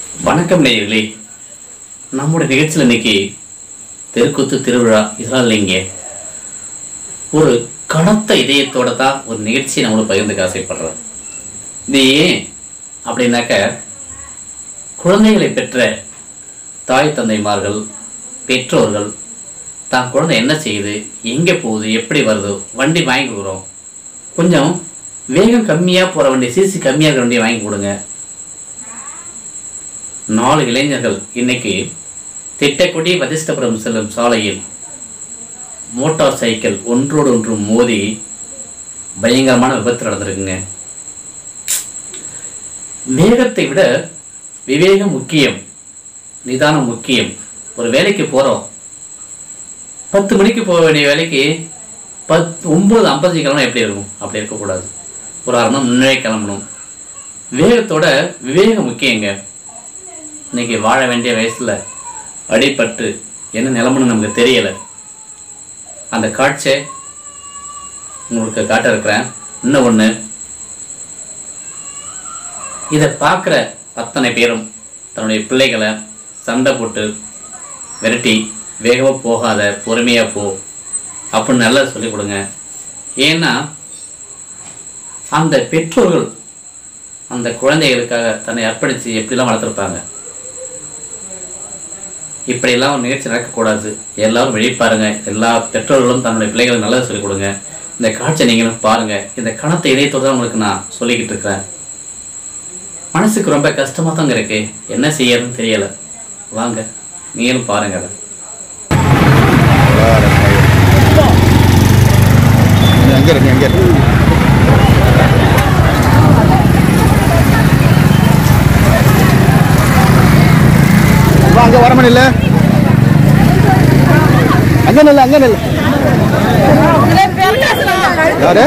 வணக்கம் நேயர்களே நம்முடைய நிகழ்ச்சியில் இன்னைக்கு தெருக்கூத்து திருவிழா இதெல்லாம் இல்லைங்க ஒரு கனத்த இதயத்தோட தான் ஒரு நிகழ்ச்சியை நம்மளும் பகிர்ந்துக்க ஆசைப்படுறேன் இது ஏன் அப்படின்னாக்க குழந்தைகளை பெற்ற தாய் தந்தைமார்கள் பெற்றோர்கள் தான் குழந்தை என்ன செய்யுது எங்கே போகுது எப்படி வருது வண்டி வாங்கி கொடுக்குறோம் கொஞ்சம் வேகம் கம்மியாக போகிற வண்டி சிசி கம்மியாக இருக்கிற வண்டியை வாங்கி கொடுங்க நாலு இளைஞர்கள் இன்னைக்கு திட்டக்குடி வதிஷ்டபுரம் செல்லும் சாலையில் மோட்டார் சைக்கிள் ஒன்றோடு ஒன்று மோதி பயங்கரமான விபத்து நடந்திருக்குங்க வேகத்தை விட விவேகம் முக்கியம் நிதானம் முக்கியம் ஒரு வேலைக்கு போகிறோம் பத்து மணிக்கு போக வேண்டிய வேலைக்கு பத் ஒம்பது ஐம்பது கிளம்புனா எப்படி இருக்கும் அப்படி இருக்கக்கூடாது ஒரு அரை மணி நேரம் முன்னாடியே கிளம்பணும் வேகத்தோட விவேகம் முக்கியங்க இன்னைக்கு வாழ வேண்டிய வயசுல அடிபட்டு என்ன நிலமன்னு நமக்கு தெரியல அந்த காட்சியை உங்களுக்கு காட்ட இருக்கிறேன் இன்னும் ஒன்று இதை பார்க்குற அத்தனை பேரும் தன்னுடைய பிள்ளைகளை சண்டை போட்டு விரட்டி வேகமாக போகாத பொறுமையாக போ அப்படின்னு நல்லா சொல்லிக் கொடுங்க ஏன்னா அந்த பெற்றோர்கள் அந்த குழந்தைகளுக்காக தன்னை அர்ப்பணித்து எப்படிலாம் வளர்த்துருப்பாங்க இப்படியெல்லாம் ஒரு நிகழ்ச்சி நடக்கக்கூடாது எல்லாரும் வெளிப்பாருங்க எல்லா பெற்றோர்களும் தன்னுடைய பிள்ளைகளுக்கு நல்லது சொல்லிக் கொடுங்க இந்த காட்சியை நீங்களும் பாருங்க இந்த கணத்தை இதயத்தோடு தான் உங்களுக்கு நான் சொல்லிக்கிட்டு இருக்கிறேன் மனசுக்கு ரொம்ப கஷ்டமாக தாங்க இருக்கு என்ன செய்யறதுன்னு தெரியல வாங்க நீங்களும் பாருங்க அதை அங்கே இருக்கு அங்கே இருக்கு வா அங்கே வர முடியல அங்கே நில்ல அங்கே நில்ல யாரு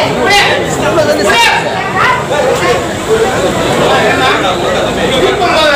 அவங்க